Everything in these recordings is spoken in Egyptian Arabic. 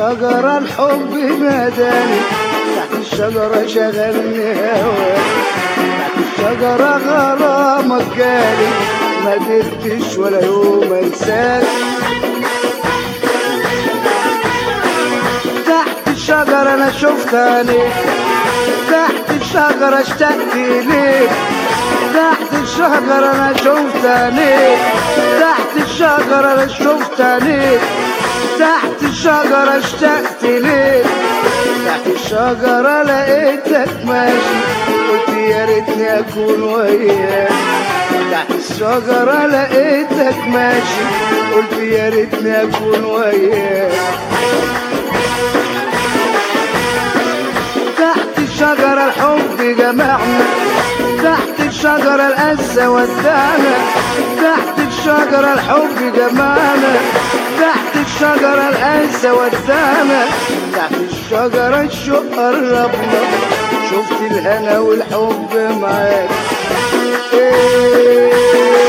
الشجرة الحب ناداني تحت الشجرة شغلني هواك تحت الشجرة غرامك جالي ما قدرتش ولا يوم انساك تحت الشجرة انا شفت عينيك تحت الشجرة اشتقت اليك تحت الشجرة انا شفت عينيك تحت الشجرة انا شفت عينيك تحت الشجرة اشتقت ليك تحت الشجرة لقيتك ماشي قلت يا ريتني اكون وياك تحت الشجرة لقيتك ماشي قلت يا ريتني اكون وياك تحت الشجرة الحب جمعنا تحت الشجرة الأسى ودعنا تحت الشجرة الحب جمعنا تحت الشجرة الأسى ودعنا تحت الشجرة الشوق قربنا شفت الهنا والحب معاك إيه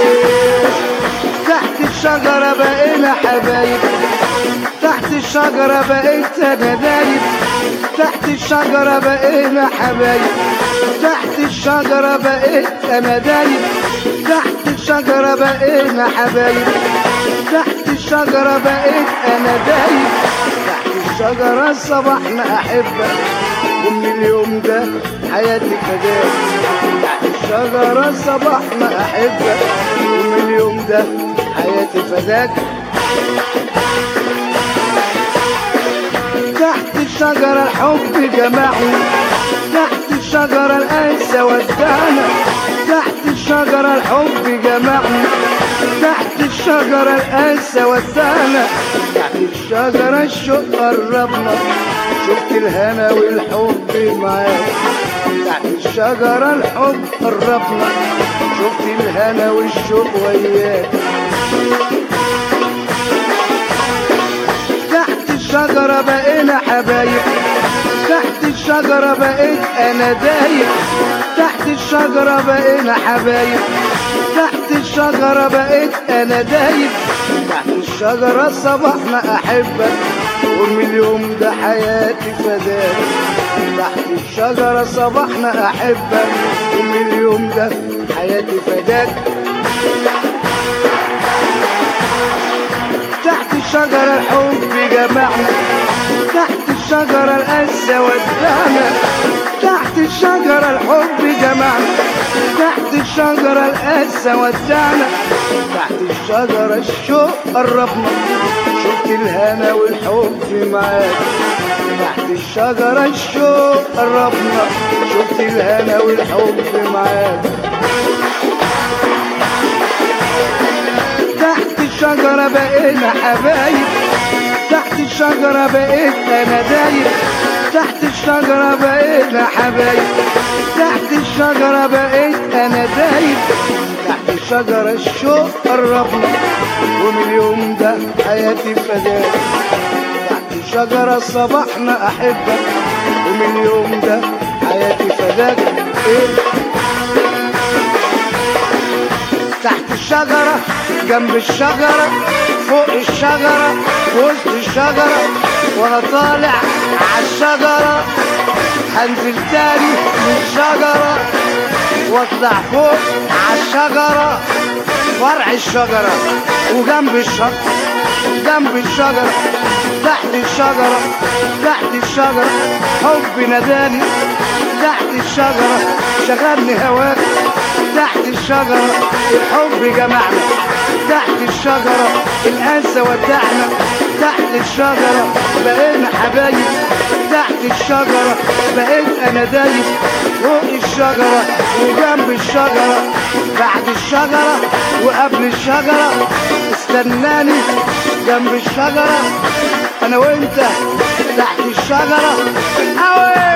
تحت الشجرة بقينا حبايب تحت الشجرة بقيت أنا دايب تحت الشجرة بقينا حبايب تحت الشجرة بقيت أنا دايب تحت الشجرة بقينا حبايب تحت الشجرة بقيت أنا دايب تحت الشجرة صبحنا أحبك ومن اليوم ده حياتي فداك تحت الشجرة صبحنا أحبك ومن اليوم ده حياتي فداك تحت الشجرة الحب جمعنا تحت الشجرة الأنسى ودعنا تحت الشجرة الحب جمعنا تحت الشجرة الأنسى ودعنا تحت الشجرة الشوق قربنا شفت الهنا والحب معاك تحت الشجرة الحب قربنا شفت الهنا والشوق وياك تحت الشجرة بقينا حبايب تحت الشجرة بقيت أنا دايب تحت الشجرة بقينا حبايب تحت الشجرة بقيت أنا دايب تحت الشجرة صبحنا أحبك ومن اليوم ده حياتي فداك تحت الشجرة صبحنا أحبك ومن اليوم ده حياتي فداك تحت الشجرة الحب جمعنا تحت الشجرة الأسى ودعنا تحت الشجرة الحب جمعنا تحت الشجرة الأسى ودعنا تحت الشجرة الشوق قربنا شفت الهنا والحب معاك تحت الشجرة الشوق قربنا شفت الهنا والحب معاك تحت الشجرة بقينا حبايب تحت الشجرة بقيت أنا دايب تحت الشجرة بقينا حبايب تحت الشجرة بقيت أنا دايب تحت الشجرة الشوق قربنا ومن اليوم ده حياتي فداك تحت الشجرة صبحنا أحبك ومن اليوم ده حياتي فداك إيه تحت الشجرة جنب الشجرة فوق الشجرة وسط الشجرة وانا طالع عالشجرة هنزل تاني من الشجرة واطلع فوق عالشجرة فرع الشجرة وجنب الشجرة جنب الشجرة تحت الشجرة تحت الشجرة حب ناداني تحت الشجرة شغلني هواك تحت الشجرة الحب جمعنا تحت الشجرة الأنسى ودعنا تحت الشجرة بقينا حبايب تحت الشجرة بقيت أنا دايب فوق الشجرة وجنب الشجرة بعد الشجرة وقبل الشجرة استناني جنب الشجرة أنا وأنت تحت الشجرة أوي